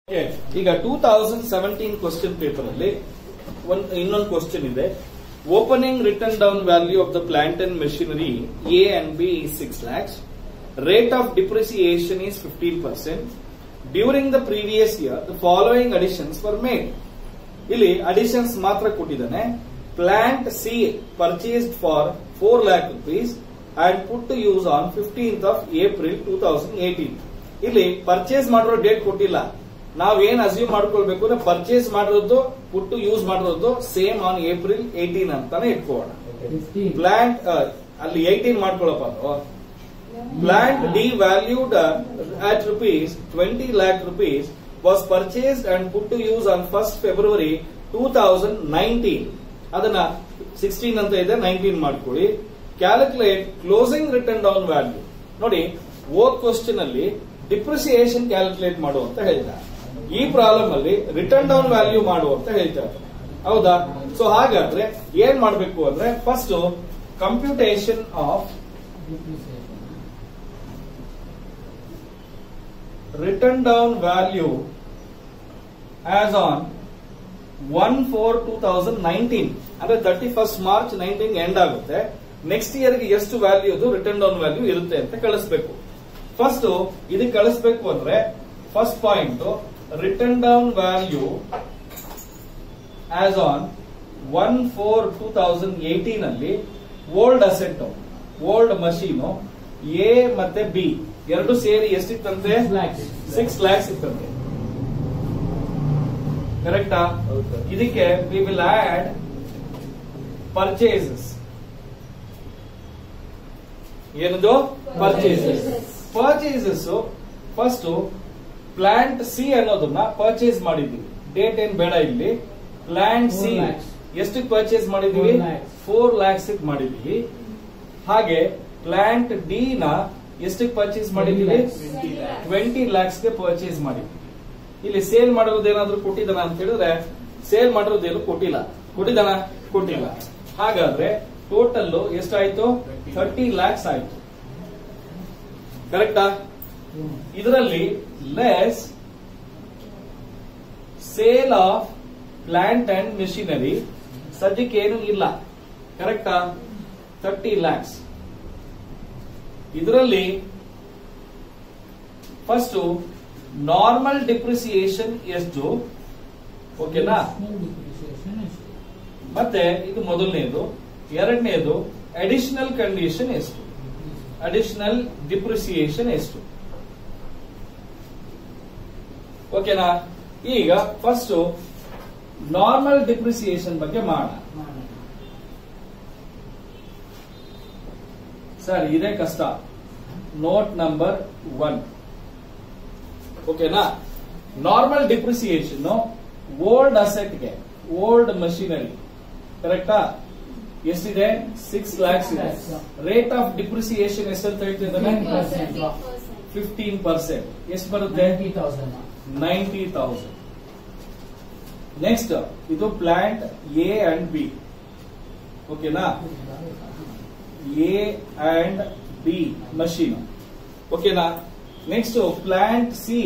Okay, ಈಗ two thousand seventeen question paper ಅಲ್ಲಿ ಒಂದ್ ಇನ್ನೊಂದು ಕ್ವಶನ್ ಇದೆ opening written down value of the plant and machinery A and B six lakhs rate of depreciation is fifteen percent during the previous year the following additions for made ಇಲ್ಲಿ additions ಮಾತ್ರ ಕೊಟ್ಟಿದ್ದಾನೆ plant C purchased for four lakh rupees and put to use on fifteenth of April two thousand eighteen ಇಲ್ಲಿ purchase ಮಾಡಿರೋ date ಕೊಟ್ಟಿಲ್ಲ ನಾವೇನ್ assume ಮಾಡ್ಕೊಳ್ಬೇಕು ಅಂದ್ರೆ purchase ಮಾಡಿರೋದು ಪುಟ್ಟು ಯೂಸ್ ಮಾಡಿರೋದು ಸೇಮ್ ಆನ್ ಏಪ್ರಿಲ್ ಏಟೀನ್ ಅಂತಾನೆ ಇಟ್ಕೋಣ ಪ್ಲಾಂಟ್ ಅಲ್ಲಿ ಏಟೀನ್ ಮಾಡ್ಕೊಳಪ್ಪ ಅದು plant D valued at rupees twenty lakh rupees was purchased and put to use on first February two thousand nineteen ಅದನ್ನ ಸಿಕ್ಸ್ಟೀನ್ ಅಂತ ಇದೆ ನೈನ್ಟೀನ್ ಮಾಡ್ಕೊಳ್ಳಿ calculate closing written down value ನೋಡಿ ಓದ್ ಕ್ವಶನ್ ಅಲ್ಲಿ ಡಿಪ್ರಿಸಿಯೇಷನ್ ಕ್ಯಾಲ್ಕುಲೇಟ್ ಮಾಡು ಅಂತ ಹೇಳಿದ ಈ ಪ್ರಾಬ್ಲಮ್ ಅಲ್ಲಿ ರಿಟರ್ನ್ ಡೌನ್ ವ್ಯಾಲ್ಯೂ ಮಾಡು ಅಂತ ಹೇಳ್ತಾರೆ ಹೌದಾ ಸೊ ಹಾಗಾದ್ರೆ ಏನ್ ಮಾಡ್ಬೇಕು ಅಂದ್ರೆ first computation of written down value as on one four two thousand nineteen ಅಂದ್ರೆ thirty first March nineteen end ಆಗುತ್ತೆ ನೆಕ್ಸ್ಟ್ ಇಯರ್ ಗೆ ಎಷ್ಟು ವ್ಯಾಲ್ಯೂ ರಿಟರ್ನ್ ಡೌನ್ ವ್ಯಾಲ್ಯೂ ಇರುತ್ತೆ ಅಂತ ಕಳಿಸ್ಬೇಕು ಫಸ್ಟ್ ಇದಕ್ಕೆ ಕಳಿಸ್ಬೇಕು ಅಂದ್ರೆ first point written down value as on one four two thousand eighteen ಅಲ್ಲಿ old asset old machine A ಮತ್ತೆ ಬಿ ಎರಡು ಸೇರಿ ಎಷ್ಟಿತ್ತಂತೆ ಸಿಕ್ಸ್ ಲ್ಯಾಕ್ಸ್ ಇತ್ತಂತೆ ಕರೆಕ್ಟಾ ಇದಕ್ಕೆ ವಿ ವಿಲ್ ಆಡ್ ಪರ್ಚೇಸಸ್ ಏನದು purchases purchases first plant C ಅನ್ನೋದನ್ನ ಪರ್ಚೇಸ್ ಮಾಡಿದ್ವಿ ಡೇಟ್ ಏನ್ ಬೇಡ ಇಲ್ಲಿ ಪ್ಲಾಂಟ್ ಸಿ Four lakhs. ಎಷ್ಟಕ್ಕೆ ಪರ್ಚೇಸ್ ಮಾಡಿದೀವಿ Four lakhs. ಫೋರ್ ಲ್ಯಾಕ್ಸ್ ಮಾಡಿದೀವಿ ಹಾಗೆ ಪ್ಲಾಂಟ್ ಡಿ ನ ಎಷ್ಟಕ್ಕೆ ಪರ್ಚೇಸ್ ಮಾಡಿದೀವಿ Twenty lakhs. ಟ್ವೆಂಟಿ ಲ್ಯಾಕ್ಸ್ ಗೆ ಪರ್ಚೇಸ್ ಮಾಡಿದ್ವಿ ಇಲ್ಲಿ ಸೇಲ್ ಮಾಡೋದೇನಾದ್ರೂ ಕೊಟ್ಟಿದ್ದಾನ ಅಂತ ಹೇಳಿದ್ರೆ ಸೇಲ್ ಮಾಡಿರೋದೇನು ಕೊಟ್ಟಿಲ್ಲ ಕೊಟ್ಟಿದ್ದಾನ ಕೊಟ್ಟಿಲ್ಲ ಹಾಗಾದ್ರೆ ಟೋಟಲ್ ಎಷ್ಟಾಯ್ತು ಥರ್ಟಿ ಲ್ಯಾಕ್ಸ್ ಆಯ್ತು ಕರೆಕ್ಟಾ ಇದರಲ್ಲಿ less sale of plant and machinery ಸದ್ಯಕ್ಕೆ ಏನು ಇಲ್ಲ ಕರೆಕ್ಟಾ ಥರ್ಟಿ ಲ್ಯಾಕ್ಸ್ ಇದರಲ್ಲಿ ಫಸ್ಟ್ ನಾರ್ಮಲ್ ಡಿಪ್ರಿಸಿಯೇಷನ್ ಎಷ್ಟು ಓಕೆನಾ ಮತ್ತೆ ಇದು ಮೊದಲನೇದು ಎರಡನೇದು ಅಡಿಷನಲ್ ಕಂಡೀಷನ್ ಎಷ್ಟು ಅಡಿಷನಲ್ ಡಿಪ್ರಿಸಿಯೇಷನ್ ಎಷ್ಟು ಓಕೆನಾ ಈಗ ಫಸ್ಟ್ ನಾರ್ಮಲ್ ಡಿಪ್ರಿಸಿಯೇಷನ್ ಬಗ್ಗೆ ಮಾಡೋಣ ಸರ್ ಇದೇ ಕಷ್ಟ ನೋಟ್ ನಂಬರ್ ಒನ್ ಓಕೆನಾ ನಾರ್ಮಲ್ ಡಿಪ್ರಿಸಿಯೇಷನ್ ಓಲ್ಡ್ ಅಸೆಟ್ಗೆ ಓಲ್ಡ್ ಮಷಿನರಿ ಕರೆಕ್ಟಾ ಎಷ್ಟಿದೆ ಸಿಕ್ಸ್ ಲ್ಯಾಕ್ಸ್ ಇದೆ ರೇಟ್ ಆಫ್ ಡಿಪ್ರಿಸಿಯೇಷನ್ ಎಷ್ಟಂತ ಹೇಳ್ತಿದ್ದಾನೆ ಫಿಫ್ಟೀನ್ ಪರ್ಸೆಂಟ್ ಎಷ್ಟು ಬರುತ್ತೆ ನೈಂಟಿ ತೌಸಂಡ್ ನೆಕ್ಸ್ಟ್ ಇದು ಪ್ಲಾಂಟ್ ಎ ಅಂಡ್ ಬಿ ಓಕೆನಾ ಎ ಅಂಡ್ ಬಿ ಮಷೀನ್ ಓಕೆನಾ ನೆಕ್ಸ್ಟ್ ಪ್ಲಾಂಟ್ ಸಿ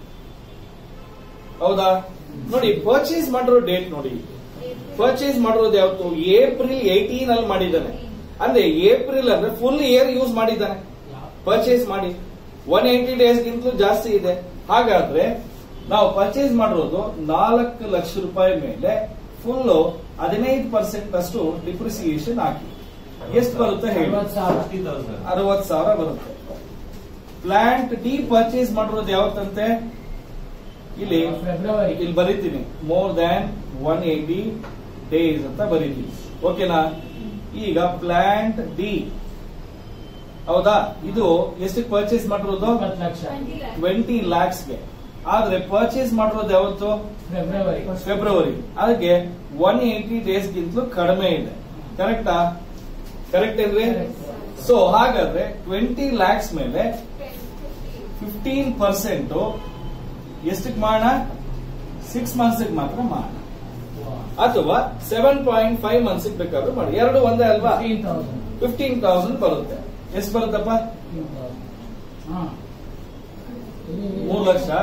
ಹೌದಾ ನೋಡಿ ಪರ್ಚೇಸ್ ಮಾಡಿರೋ ಡೇಟ್ ನೋಡಿ ಪರ್ಚೇಸ್ ಮಾಡಿರೋದು ಯಾವತ್ತು ಏಪ್ರಿಲ್ ಏಟೀನ್ ಅಲ್ಲಿ ಮಾಡಿದ್ದಾನೆ ಅಂದ್ರೆ ಏಪ್ರಿಲ್ ಅಂದ್ರೆ ಫುಲ್ ಇಯರ್ ಯೂಸ್ ಮಾಡಿದ್ದಾನೆ ಪರ್ಚೇಸ್ ಮಾಡಿ ಒನ್ ಏಟಿ ಡೇಸ್ ಗಿಂತಲೂ ಜಾಸ್ತಿ ಇದೆ ಹಾಗಾದ್ರೆ ನಾವು ಪರ್ಚೇಸ್ ಮಾಡಿರೋದು ನಾಲ್ಕು ಲಕ್ಷ ರೂಪಾಯಿ ಮೇಲೆ ಫುಲ್ ಹದಿನೈದು ಪರ್ಸೆಂಟ್ ಅಷ್ಟು ಡಿಪ್ರಿಸಿಯೇಷನ್ ಹಾಕಿ ಎಷ್ಟು ಬರುತ್ತೆ ಹೇಳಿ ಅರವತ್ ಸಾವಿರ ಬರುತ್ತೆ ಪ್ಲಾಂಟ್ ಡಿ ಪರ್ಚೇಸ್ ಮಾಡಿರೋದು ಯಾವತ್ತಂತೆ ಇಲ್ಲಿ ಫೆಬ್ರವರಿ ಇಲ್ಲಿ ಬರೀತೀನಿ more than one eighty days ಅಂತ ಬರೀತೀನಿ ಓಕೆನಾ ಈಗ ಪ್ಲಾಂಟ್ ಡಿ ಹೌದಾ ಇದು ಎಷ್ಟಕ್ಕೆ ಪರ್ಚೇಸ್ ಮಾಡಿರೋದು ಇಪ್ಪತ್ತು ಲಕ್ಷ ಟ್ವೆಂಟಿ ಲ್ಯಾಕ್ಸ್ಗೆ ಆದ್ರೆ ಪರ್ಚೇಸ್ ಮಾಡಿರೋದು ಯಾವತ್ತು ಫೆಬ್ರವರಿ ಫೆಬ್ರವರಿ ಅದಕ್ಕೆ ಒನ್ ಏಟಿ ಡೇಸ್ ಗಿಂತಲೂ ಕಡಿಮೆ ಇದೆ ಕರೆಕ್ಟಾ ಕರೆಕ್ಟ್ ಏನ್ರಿ ಸೊ ಹಾಗಾದ್ರೆ ಟ್ವೆಂಟಿ ಲ್ಯಾಕ್ಸ್ ಮೇಲೆ ಫಿಫ್ಟೀನ್ ಪರ್ಸೆಂಟ್ ಎಷ್ಟಕ್ಕೆ ಮಾಡೋಣ ಸಿಕ್ಸ್ ಮಂತ್ಸ್ ಮಾತ್ರ ಮಾಡೋಣ ಅಥವಾ ಸೆವೆನ್ ಪಾಯಿಂಟ್ ಫೈವ್ ಮಂತ್ಸ್ ಬೇಕಾದ್ರೂ ಮಾಡಿ ಎರಡು ಒಂದೇ ಅಲ್ವಾ ಫಿಫ್ಟೀನ್ ತೌಸಂಡ್ ಫಿಫ್ಟೀನ್ ತೌಸಂಡ್ ಬರುತ್ತೆ ಎಷ್ಟು ಬರುತ್ತಪ್ಪ ಹಾ ಮೂರು ಲಕ್ಷ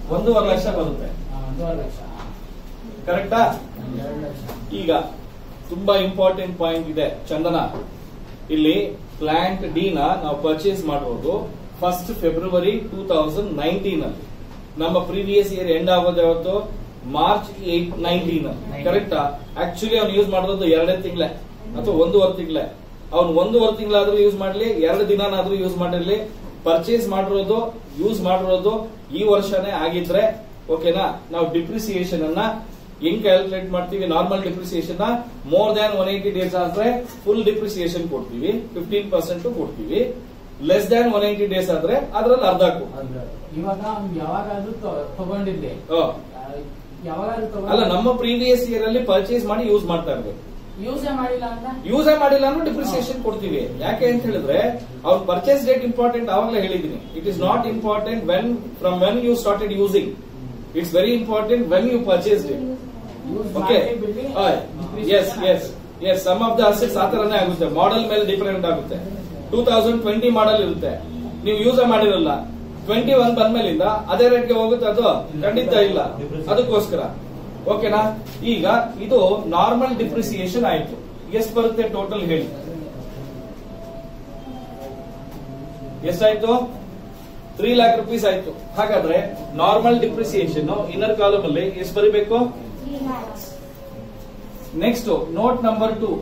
ಒಂದೂವರೆ ಲಕ್ಷ ಬರುತ್ತೆ ಹಾ, ಒಂದೂವರೆ ಲಕ್ಷ ಕರೆಕ್ಟಾ ಎರಡು ಲಕ್ಷ ಈಗ ತುಂಬಾ ಇಂಪಾರ್ಟೆಂಟ್ ಪಾಯಿಂಟ್ ಇದೆ ಚಂದನ ಇಲ್ಲಿ ಪ್ಲಾಂಟ್ ಡಿ ನ ನಾವು ಪರ್ಚೇಸ್ ಮಾಡಿರೋದು first February two thousand nineteen ಅಲ್ಲಿ ನಮ್ಮ ಪ್ರೀವಿಯಸ್ ಇಯರ್ ಎಂಡ್ ಆಗೋದು ಯಾವತ್ತು ಮಾರ್ಚ್ ಏಟ್ ನೈನ್ಟೀನ್ ಕರೆಕ್ಟಾ ಆಕ್ಚುಲಿ ಅವ್ನು ಯೂಸ್ ಮಾಡಿರೋದು ಎರಡೇ ತಿಂಗಳೇ ಅಥವಾ ಒಂದೂವರೆ ತಿಂಗಳೇ ಅವ್ನು ಒಂದೂವರೆ ತಿಂಗಳಾದ್ರೂ ಯೂಸ್ ಮಾಡ್ಲಿ ಎರಡು ದಿನಾನಾದ್ರೂ ಯೂಸ್ ಮಾಡಿರ್ಲಿ ಪರ್ಚೇಸ್ ಮಾಡಿರೋದು ಯೂಸ್ ಮಾಡಿರೋದು ಈ ವರ್ಷನೇ ಆಗಿದ್ರೆ ಓಕೆನಾ ನಾವು ಡಿಪ್ರಿಸಿಯೇಷನ್ ಅನ್ನ ಹೆಂಗ್ ಕ್ಯಾಲ್ಕುಲೇಟ್ ಮಾಡ್ತೀವಿ normal depreciation more than one eighty days ಆದ್ರೆ ಫುಲ್ ಡಿಪ್ರಿಸಿಯೇಷನ್ ಕೊಡ್ತೀವಿ ಫಿಫ್ಟೀನ್ ಪರ್ಸೆಂಟ್ ಕೊಡ್ತೀವಿ less than one eighty days ಆದ್ರೆ ಅದ್ರಲ್ಲಿ ಅರ್ಧ ಕೊಡ್ತೀವಿ ಅದು ಇವಾಗ ಅವ್ನು ಯಾವಾಗಾದ್ರೂ ತ- ತಗೊಂಡಿದ್ದೆ ಆ, ಆ, ಯಾವಾಗಾದ್ರೂ ಅಲ್ಲ ತಗೊಂಡು ನಮ್ಮ ಪ್ರೀವಿಯಸ್ ಇಯರ್ ಅಲ್ಲಿ ಪರ್ಚೇಸ್ ಮಾಡಿ ಯೂಸ್ ಮಾಡ್ತಾ ಇರ್ಬೇಕು ಯೂಸೇ ಮಾಡಿಲ್ಲ ಅಂದ್ರೆ ಯೂಸೇ ಮಾಡಿಲ್ಲ ಅಂದ್ರೆ ಡಿಪ್ರಿಸಿಯೇಷನ್ ಕೊಡ್ತೀವಿ ಯಾಕೆ ಅಂತ ಹೇಳಿದ್ರೆ ಅವ್ರ ಪರ್ಚೇಸ್ ಡೇಟ್ ಇಂಪಾರ್ಟೆಂಟ್ ಆವಾಗಲೇ ಹೇಳಿದೀನಿ it is not important when from when you started using it's very important when you purchase it use okay ಮಾಡಿ ಬಿಡಿ yes yes yes some of the assets ಆ ತರನೇ ಆಗುತ್ತೆ ಮಾಡೆಲ್ ಮೇಲೆ ಡಿಫರೆಂಟ್ ಆಗುತ್ತೆ two thousand twenty model ಇರುತ್ತೆ ನೀವು use ಮಾಡಿರಲ್ಲ ಟ್ವೆಂಟಿ ಒನ್ ಬಂದ್ಮೇಲಿಂದ ಅದೇ ರೇಟ್ಗೆ ಹೋಗುತ್ತೆ ಅದು ಖಂಡಿತ ಇಲ್ಲ ಅದಕ್ಕೋಸ್ಕರ ಓಕೆನಾ ಈಗ ಇದು ನಾರ್ಮಲ್ ಡಿಪ್ರಿಸಿಯೇಷನ್ ಆಯ್ತು ಎಷ್ಟು ಬರುತ್ತೆ ಟೋಟಲ್ ಹೇಳಿ ಎಷ್ಟಾಯ್ತು ತ್ರೀ ಲ್ಯಾಕ್ ರುಪೀಸ್ ಆಯ್ತು ಹಾಗಾದ್ರೆ ನಾರ್ಮಲ್ ಡಿಪ್ರಿಸಿಯೇಷನ್ ಇನ್ನರ್ ಕಾಲಮ್ ಅಲ್ಲಿ ಎಷ್ಟು ಬರೀಬೇಕು next note number two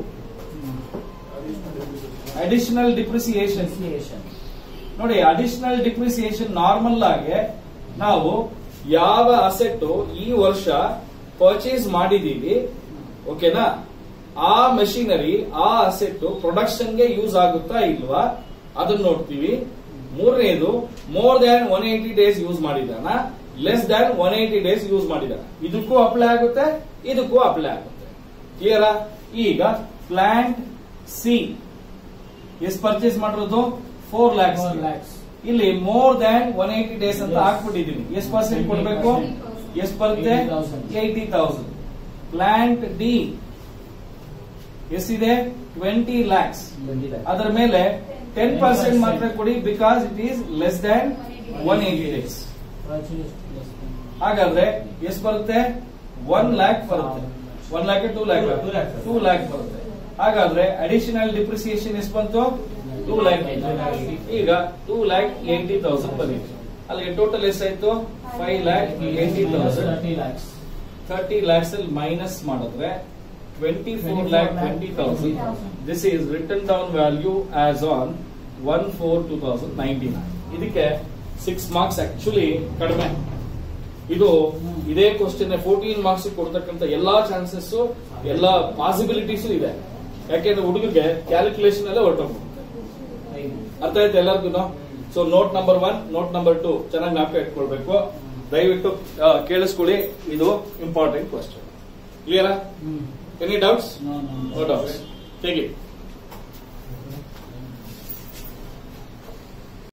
additional depreciation Depreciation. ನೋಡಿ ಅಡಿಷನಲ್ ಡಿಪ್ರಿಸಿಯೇಷನ್ ನಾರ್ಮಲ್ ಆಗಿ ನಾವು ಯಾವ ಅಸೆಟ್ ಈ ವರ್ಷ ಪರ್ಚೇಸ್ ಮಾಡಿದೀವಿ ಓಕೆನಾ ಆ ಮೆಷಿನರಿ ಆ ಅಸೆಟ್ ಪ್ರೊಡಕ್ಷನ್ಗೆ ಯೂಸ್ ಆಗುತ್ತಾ ಇಲ್ವಾ ಅದನ್ನ ನೋಡ್ತೀವಿ ಮೂರನೇದು more than one eighty days use ಮಾಡಿದಾನ less than one eighty days use ಮಾಡಿದಾನ ಇದಕ್ಕೂ ಅಪ್ಲೈ ಆಗುತ್ತೆ ಇದಕ್ಕೂ ಅಪ್ಲೈ ಆಗುತ್ತೆ ಕ್ಲಿಯರಾ ಈಗ ಪ್ಲಾಂಟ್ ಸಿ ಎಷ್ಟು ಪರ್ಚೇಸ್ ಮಾಡಿರೋದು ಫೋರ್ ಲ್ಯಾಕ್ಸ್ Four lakhs. ಇಲ್ಲಿ more than one eighty days ಅಂತ Yes. ಹಾಕ್ಬಿಟ್ಟಿದೀನಿ ಎಷ್ಟು ಪರ್ಸೆಂಟ್ ಕೊಡ್ಬೇಕು 80%. ಎಷ್ಟು ಬರುತ್ತೆ 80,000. ಏಯ್ಟಿ ತೌಸಂಡ್ ಪ್ಲಾಂಟ್ ಡಿ ಎಷ್ಟಿದೆ ಟ್ವೆಂಟಿ ಲ್ಯಾಕ್ಸ್ ಬಂದಿದೆ. ಅದರ ಮೇಲೆ ಟೆನ್ ಪರ್ಸೆಂಟ್ 10% ಮಾತ್ರ ಕೊಡಿ because it is less than one eighty days Purchase less than- ಹಾಗಾದ್ರೆ ಎಷ್ಟು ಬರುತ್ತೆ ಒನ್ ಲ್ಯಾಕ್ ಬರುತ್ತೆ one lakh two lakh Two lakh. Two lakh ಬರುತ್ತೆ ಹಾಗಾದ್ರೆ ಅಡಿಷನಲ್ ಡಿಪ್ರಿಸಿಯೇಷನ್ ಎಷ್ಟು ಬಂತು ಟೂ ಲ್ಯಾಕ್ ಈಗ ಟೂ ಲ್ಯಾಕ್ ಏಯ್ಟಿ ತೌಸಂಡ್ ಬಂದಿದೆ ಅಲ್ಲಿಗೆ ಟೋಟಲ್ ಎಷ್ಟಾಯ್ತು five lakh eighty Minus thousand 30 lakhs. Thirty lakhs ಅಲ್ಲಿ ಮೈನಸ್ ಮಾಡಿದ್ರೆ twenty four lakh twenty thousand this is written down value as on one four two thousand nineteen ಇದಕ್ಕೆ ಸಿಕ್ಸ್ ಮಾರ್ಕ್ಸ್ ಆಕ್ಚುಲಿ ಕಡಿಮೆ ಇದು ಇದೇ ಕ್ವಶನ್ ಫೋರ್ಟೀನ್ ಮಾರ್ಕ್ಸ್ ಕೊಡ್ತಕ್ಕಂತ ಎಲ್ಲಾ ಚಾನ್ಸಸ್ ಎಲ್ಲಾ possibilities ಇದೆ ಯಾಕೆಂದ್ರೆ ಹುಡುಗರಿಗೆ ಕ್ಯಾಲ್ಕುಲೇಷನ್ ಎಲ್ಲ ಹೊರಟೋಗ್ಬಿಡುತ್ತೆ ಐದು. ಅರ್ಥ ಆಯ್ತು ಎಲ್ಲರಿಗೂ so note number one note number two ಚೆನ್ನಾಗಿ ಜ್ಞಾಪಕ ಇಟ್ಕೊಳ್ಬೇಕು ದಯವಿಟ್ಟು ಆ, ಕೇಳಿಸ್ಕೊಳ್ಳಿ ಇದು ಇಂಪಾರ್ಟೆಂಟ್ ಕ್ವಶನ್ ಕ್ಲಿಯರಾ hmm. Any doubts No, no, no. No doubts take it